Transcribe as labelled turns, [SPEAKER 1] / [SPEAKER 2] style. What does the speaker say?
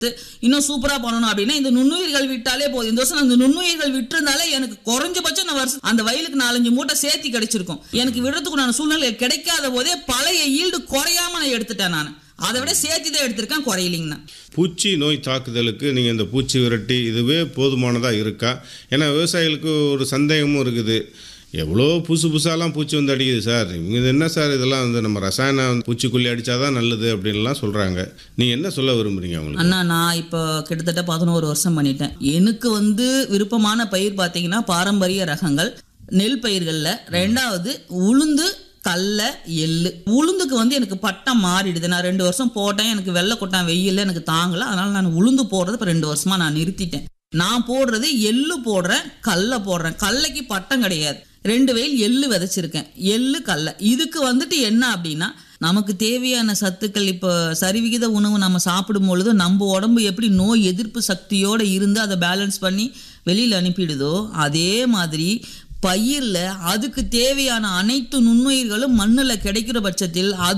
[SPEAKER 1] இன்னும் சூப்பரா பண்ணணும் அப்படின்னா இந்த நுண்ணுயிர்கள் விட்டாலே போதும் இந்த வருஷம் அந்த நுண்ணுயிர்கள் விட்டிருந்தாலே எனக்கு குறைஞ்சபட்சம் நான் வருஷம் அந்த வயலுக்கு நாலஞ்சு மூட்டை சேர்த்தி கிடைச்சிருக்கும் எனக்கு விடுறதுக்குண்டான சூழ்நிலை கிடைக்காத போதே பழைய ஈல்டு குறையாம நான் எடுத்துட்டேன் நான் அதை விட சேர்த்தி தான் எடுத்திருக்கேன் குறையிலிங்கண்ணா
[SPEAKER 2] பூச்சி நோய் தாக்குதலுக்கு நீங்கள் இந்த பூச்சி விரட்டி இதுவே போதுமானதாக இருக்கா ஏன்னா விவசாயிகளுக்கு ஒரு சந்தேகமும் இருக்குது எவ்வளோ புதுசு புதுசாலாம் பூச்சி வந்து அடிக்குது சார் இவங்க இது என்ன சார் இதெல்லாம் வந்து நம்ம ரசாயன பூச்சிக்கொல்லி அடித்தாதான் நல்லது அப்படின்லாம் சொல்கிறாங்க நீங்கள் என்ன சொல்ல விரும்புறீங்க அவங்களுக்கு
[SPEAKER 1] அண்ணா நான் இப்போ கிட்டத்தட்ட பதினோரு வருஷம் பண்ணிட்டேன் எனக்கு வந்து விருப்பமான பயிர் பார்த்தீங்கன்னா பாரம்பரிய ரகங்கள் நெல் பயிர்களில் ரெண்டாவது உளுந்து கடல எள்ளு உளுந்துக்கு வந்து எனக்கு பட்டம் மாறிடுது நான் ரெண்டு வருஷம் போட்டேன் எனக்கு வெள்ளை கொட்டான் வெயில் எனக்கு தாங்கல அதனால நான் உளுந்து போடுறது இப்போ ரெண்டு வருஷமா நான் நிறுத்திட்டேன் நான் போடுறது எள்ளு போடுறேன் கடல போடுறேன் கடலைக்கு பட்டம் கிடையாது ரெண்டு வெயில் எள்ளு விதைச்சிருக்கேன் எள்ளு கடல இதுக்கு வந்துட்டு என்ன அப்படின்னா நமக்கு தேவையான சத்துக்கள் இப்போ சரிவிகித உணவு நம்ம சாப்பிடும் பொழுது நம்ம உடம்பு எப்படி நோய் எதிர்ப்பு சக்தியோடு இருந்து அதை பேலன்ஸ் பண்ணி வெளியில் அனுப்பிடுதோ அதே மாதிரி பயிரில் அதுக்கு தேவையான அனைத்து நுண்ணுயிர்களும் மண்ணில் கிடைக்கிற பட்சத்தில் அது